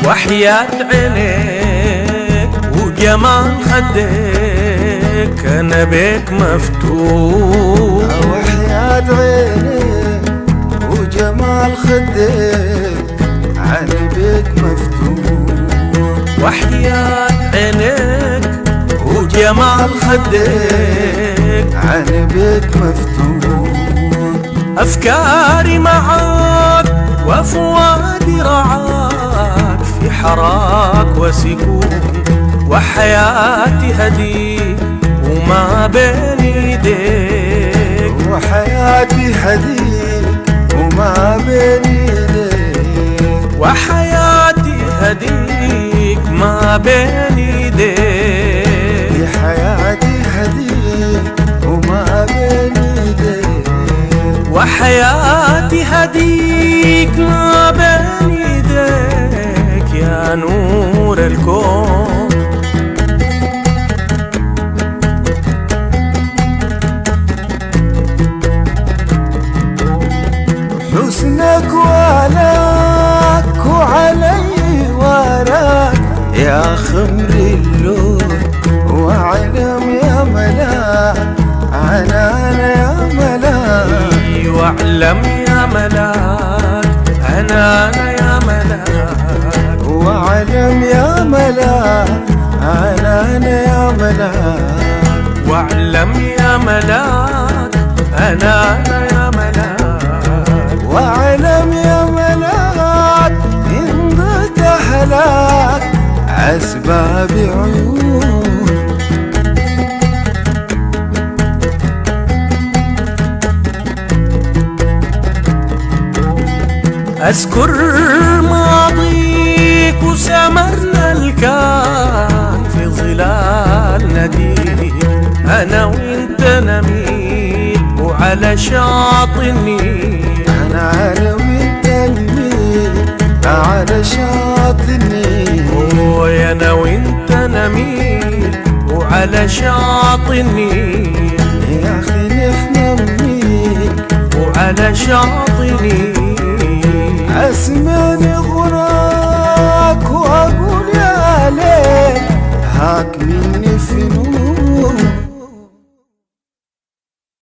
وحياة عينيك وجمال خديك انا بيك مفتوح وحياة عينيك وجمال خديك عن بيك مفتوح وحياة عينيك وجمال خديك عن بيك مفتوح أفكاري معاك وفؤادي رعاك في حراك وسكون وحياتي هديك وما بين ايديك وحياتي هديك وما بين ايديك وحياتي هديك ما بين ايديك في حياتي هديك وما بين ايديك وحياتي هديك ما بين ايديك يا نور الكون حسنك ولاك وعلي وراك يا خمر اللون وعلم يا ملاك عنان يا ملاك واعلم يا ملاك انا أنا يا ملاك وعلم يا ملاك عنان يا ملاك واعلم يا ملاك انا أنا يا ملاك وعلم يا ملاك إن ضت أحلاك أسباب عيون اذكر ماضيك وسمرنا الكان في ظلال نديك انا وانت نميل وعلى شاطئ النيل أنا على وانت النيل على شاطئ النيل ويا انا وانت نميل وعلى شاطئ النيل يا أخي نحن منيل وعلى شاطئ النيل أسمعني غراك وأقول يا ليل هاك